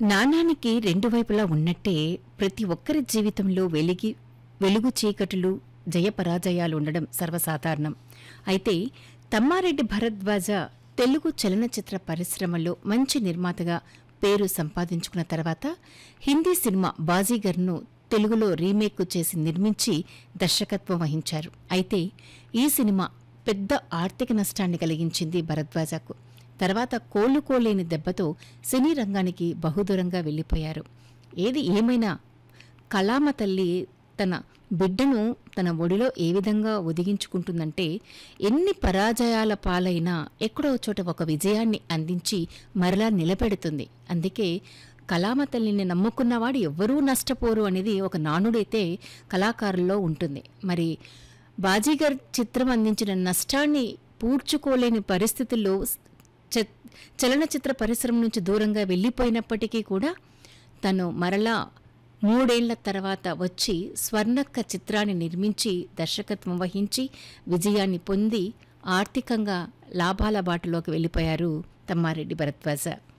నాణానికి రెండు వైపులా ఉన్నట్టే ప్రతి ఒక్కరి జీవితంలో వెలిగి వెలుగు చీకటులు జయపరాజయాలు ఉండడం సర్వసాధారణం అయితే తమ్మారెడ్డి భరద్వాజ తెలుగు చలనచిత్ర పరిశ్రమలో మంచి నిర్మాతగా పేరు సంపాదించుకున్న తర్వాత హిందీ సినిమా బాజీగర్ను తెలుగులో రీమేక్ చేసి నిర్మించి దర్శకత్వం వహించారు అయితే ఈ సినిమా పెద్ద ఆర్థిక నష్టాన్ని కలిగించింది భరద్వాజకు తర్వాత కోలుకోలేని దెబ్బతో సినీ రంగానికి బహుదూరంగా వెళ్ళిపోయారు ఏది ఏమైనా కళామ తల్లి తన బిడ్డను తన ఒడిలో ఏ విధంగా ఒదిగించుకుంటుందంటే ఎన్ని పరాజయాల పాలైనా ఎక్కడో చోట ఒక విజయాన్ని అందించి మరలా నిలబెడుతుంది అందుకే కళామ తల్లిని నమ్ముకున్నవాడు ఎవ్వరూ నష్టపోరు అనేది ఒక నానుడైతే కళాకారుల్లో ఉంటుంది మరి బాజీగర్ చిత్రం అందించిన నష్టాన్ని పూడ్చుకోలేని పరిస్థితుల్లో చ- చలనచిత్ర పరిశ్రమ నుంచి దూరంగా వెళ్ళిపోయినప్పటికీ కూడా తను మరలా మూడేళ్ల తర్వాత వచ్చి స్వర్ణక్క చిత్రాన్ని నిర్మించి దర్శకత్వం వహించి విజయాన్ని పొంది ఆర్థికంగా లాభాల బాటలోకి వెళ్ళిపోయారు తమ్మారెడ్డి భరద్వాజ